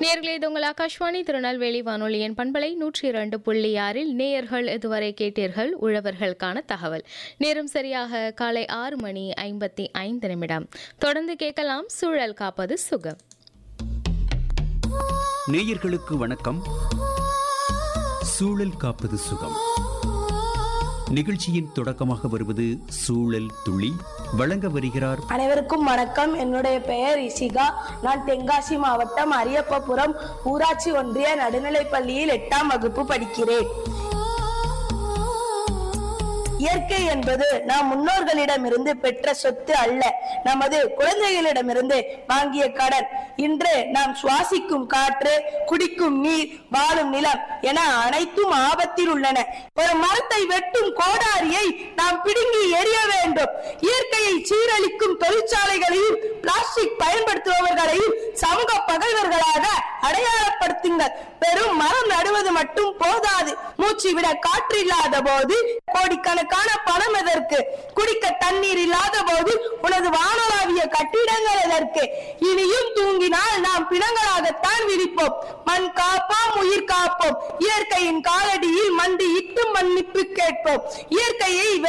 நேர்களே இது உங்கள் ஆகாஷ்வாணி திருநெல்வேலி வானொலியின் பண்பலை நூற்றி இரண்டு புள்ளி ஆறில் நேயர்கள் இதுவரை கேட்டீர்கள் உழவர்களுக்கான தகவல் நேரம் சரியாக காலை ஆறு மணி ஐம்பத்தி ஐந்து நிமிடம் தொடர்ந்து கேட்கலாம் சூழல் காப்பது சுகம் நேயர்களுக்கு வணக்கம் சூழல் காப்பது சுகம் நிகழ்ச்சியின் தொடக்கமாக வருவது சூழல் துளி வழங்க வருகிறார் அனைவருக்கும் வணக்கம் என்னுடைய பெயர் இசிகா நான் தென்காசி மாவட்டம் அரியப்பபுரம் ஊராட்சி ஒன்றிய நடுநிலைப் பள்ளியில் எட்டாம் வகுப்பு படிக்கிறேன் இயற்கை என்பது நாம் முன்னோர்களிடமிருந்து பெற்ற சொத்து அல்ல நமது குழந்தைகளிடமிருந்து வாங்கிய கடன் இன்று நாம் சுவாசிக்கும் காற்று குடிக்கும் நீர் வாழும் நிலம் என அனைத்தும் ஆபத்தில் உள்ளன ஒரு மரத்தை வெட்டும் கோடாரியை நாம் பிடுங்கி எறிய வேண்டும் இயற்கையை சீரழிக்கும் தொழிற்சாலைகளையும் பிளாஸ்டிக் பயன்படுத்துபவர்களையும் சமூக பகைவர்களாக அடையாளப்படுத்துங்கள் வெறும் மரம் நடுவது மட்டும் போதாது மூச்சு விட காற்று இல்லாத போது கோடிக்கணக்கான பணம் எதற்கு குடிக்க தண்ணீர் இல்லாத போது உனது வானளாவிய கட்டிடங்கள் எதற்கு இனியும் தூங்கினால் நாம் பிணங்களாகத்தான் விரிப்போம் மண் காப்போம் உயிர் காப்போம் இயற்கையின் காலடியில் மண்டி இட்டு மன்னிப்பு கேட்போம் இயற்கையை